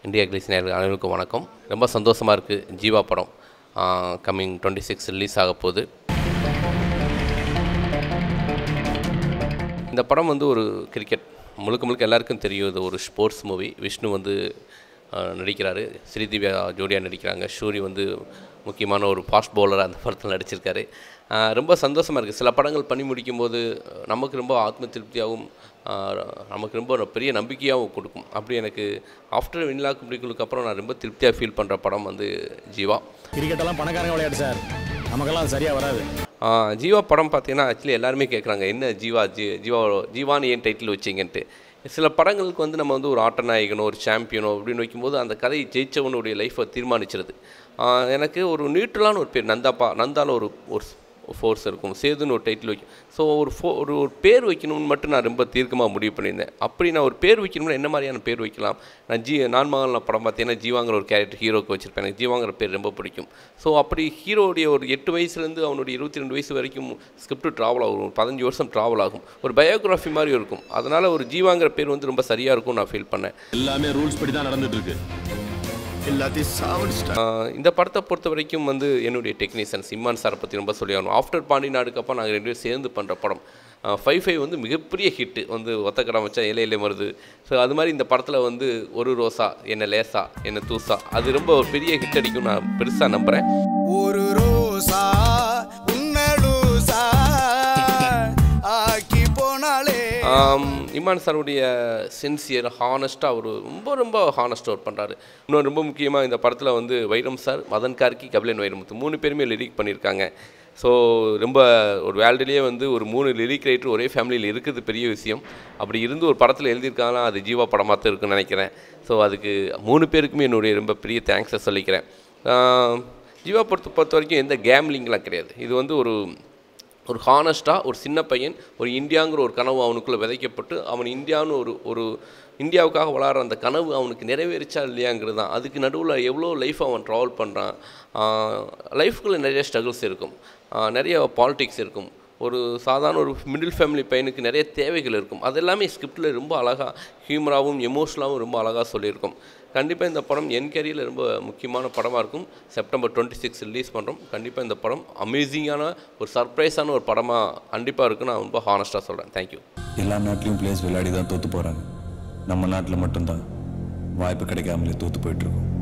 India Cleese நேயர்கள் அனைவருக்கும் வணக்கம் ரொம்ப சந்தோஷமாக இருக்குது ஜீவா படம் கம்மிங் டுவெண்ட்டி சிக்ஸ் ரிலீஸ் ஆக போகுது இந்த படம் வந்து ஒரு கிரிக்கெட் முழுக்க முழுக்க எல்லாருக்கும் தெரியும் இது ஒரு ஸ்போர்ட்ஸ் மூவி விஷ்ணு வந்து ஆஹ், நடிக்கிறாரு ஸ்ரீதிவ்யா ஜோடியாக நடிக்கிறாங்க ஷூரி வந்து முக்கியமான ஒரு ஃபாஸ்ட் பவுலர் அந்த படத்தில் நடிச்சிருக்காரு ஆஹ், ரொம்ப சந்தோஷமாக இருக்குது சில படங்கள் பண்ணி முடிக்கும்போது நமக்கு ரொம்ப ஆத்ம திருப்தியாகவும் ஆஹ், நமக்கு ரொம்ப ஒரு பெரிய நம்பிக்கையாகவும் கொடுக்கும் அப்படி எனக்கு ஆஃப்டர் வின்லாக் முடிகளுக்கு அப்புறம் நான் ரொம்ப திருப்தியாக ஃபீல் பண்ணுற படம் வந்து ஜீவா கிரிக்கெட்டெல்லாம் பணக்காரங்க விளையாட்டு சார் நமக்கெல்லாம் அது சரியாக வராது ஆ, ஜீவா படம் பார்த்தீங்கன்னா ஆக்சுவலி எல்லாருமே கேட்குறாங்க என்ன ஜீவா ஜீ ஜீவா ஜீவான்னு ஏன் டைட்டில் வச்சிங்கன்ட்டு சில படங்களுக்கு வந்து நம்ம வந்து ஒரு ஆட்ட நாயகனோ ஒரு சாம்பியனோ அப்படின்னு வைக்கும்போது அந்த கதை ஜெயிச்சவனுடைய லைஃப்பை தீர்மானிச்சிருது ஆ, எனக்கு ஒரு நியூட்ரலான ஒரு பேர் நந்தாப்பா நந்தால ஒரு ஒரு ஃபோர்ஸ் இருக்கும் சேதுன்னு ஒரு டைட்டில் வைக்கும் ஸோ ஒரு ஃபோ ஒரு ஒரு பேர் வைக்கணும்னு மட்டும் நான் ரொம்ப தீர்க்கமாக முடிவு பண்ணியிருந்தேன் அப்படி நான் ஒரு பேர் வைக்கணும்னா என்ன மாதிரியான பேர் வைக்கலாம் நான் ஜி நான் மகன் படம் பார்த்தீங்கன்னா ஜீவாங்கிற ஒரு கேரக்டர் ஹீரோக்கு வச்சுருப்பேன் எனக்கு ஜீவாங்கிற பேர் ரொம்ப பிடிக்கும் ஸோ அப்படி ஹீரோடைய ஒரு எட்டு வயசுலேருந்து அவனுடைய இருபத்தி ரெண்டு வயசு வரைக்கும் ஸ்கிரிப்ட் ட்ராவல் ஆகும் ஒரு பதினஞ்சு வருஷம் ட்ராவல் ஆகும் ஒரு பயோகிராஃபி மாதிரி இருக்கும் அதனால் ஒரு ஜீவாங்கிற பேர் வந்து ரொம்ப சரியாக இருக்கும் நான் ஃபீல் பண்ணேன் எல்லாமே ரூல்ஸ் படி தான் நடந்துட்டு இருக்கு எல்லாத்தையும் சாவடிச்சிட்டான் ஆஹ் இந்த படத்தை பொறுத்த வரைக்கும் வந்து என்னுடைய டெக்னீஷியன்ஸ் இம்மான் சாரை பற்றி ரொம்ப சொல்லி ஆகணும் ஆஃப்டர் பாண்டி நாடுக்கு அப்புறம் நாங்கள் ரெண்டு பேரும் சேர்ந்து பண்ணுற படம் ஃபைவ் ஃபைவ் வந்து மிகப்பெரிய ஹிட்டு வந்து ஒத்தக்கடம் வச்சா இலை இலை மருது ஸோ அது மாதிரி இந்த படத்தில் வந்து ஒரு ரோசா என்ன லேசா என்ன தூசா அது ரொம்ப ஒரு பெரிய ஹிட் அடிக்கும் நான் பெருசாக நம்புகிறேன் ஒரு ரோசா உன்னலூசா ஆக்கி போனாலே ஆம், இமான் சாருடைய சின்சியர் ஹானஸ்ட்டாக ஒரு ரொம்ப ரொம்ப ஹானஸ்ட்டாக ஒர்க் பண்ணுறாரு இன்னும் ரொம்ப முக்கியமாக இந்த படத்தில் வந்து வைரம் சார் மதன் கார்கி கபிலன் வைரமுத்து மூணு பேருமே லிரிக் பண்ணியிருக்காங்க ஸோ ரொம்ப ஒரு வேர்ல்டுலேயே வந்து ஒரு மூணு லிரிக் ரைட்டர் ஒரே ஃபேமிலியில் இருக்குது பெரிய விஷயம் அப்படி இருந்து ஒரு படத்தில் எழுதியிருக்காங்கன்னா அது ஜீவா படமாக தான் இருக்குன்னு நினைக்கிறேன் ஸோ அதுக்கு மூணு பேருக்குமே என்னுடைய ரொம்ப பெரிய தேங்க்ஸை சொல்லிக்கிறேன் ஆம், ஜீவா பொறுத்த பொறுத்த வரைக்கும் எந்த கேம்லிங்லாம் கிடையாது இது வந்து ஒரு ஒரு ஹானஸ்ட்டாக ஒரு சின்ன பையன் ஒரு இந்தியாங்கிற ஒரு கனவு அவனுக்குள்ளே விதைக்கப்பட்டு அவன் இந்தியான்னு ஒரு ஒரு இந்தியாவுக்காக வளர அந்த கனவு அவனுக்கு நிறைவேறிச்சா இல்லையாங்கிறது தான் அதுக்கு நடுவில் எவ்வளோ லைஃப் அவன் ட்ராவல் பண்ணுறான் லைஃப்குள்ளே நிறைய ஸ்ட்ரகிள்ஸ் இருக்கும் ஆஹ் நிறைய பாலிடிக்ஸ் இருக்கும் ஒரு சாதாரண ஒரு மிடில் ஃபேமிலி பையனுக்கு நிறைய தேவைகள் இருக்கும் அதெல்லாமே ஸ்கிரிப்டில் ரொம்ப அழகாக ஹியூமராகவும் எமோஷனலாகவும் ரொம்ப அழகாக சொல்லியிருக்கும் கண்டிப்பாக இந்த படம் என் கேரியரில் ரொம்ப முக்கியமான படமாக இருக்கும் செப்டம்பர் டுவெண்ட்டி சிக்ஸ் ரிலீஸ் பண்ணுறோம் கண்டிப்பாக இந்த படம் அமேசிங்கான ஒரு சர்ப்ரைஸான ஒரு படமாக கண்டிப்பாக இருக்குன்னு நான் ரொம்ப ஹானஸ்ட்டாக சொல்கிறேன் தேங்க்யூ எல்லா நாட்டிலையும் பிளேயர்ஸ் விளையாடி தான் தோற்று போகிறாங்க நம்ம நாட்டில் மட்டும்தான் வாய்ப்பு கிடைக்காமலே தோற்று போயிட்டுருக்கோம்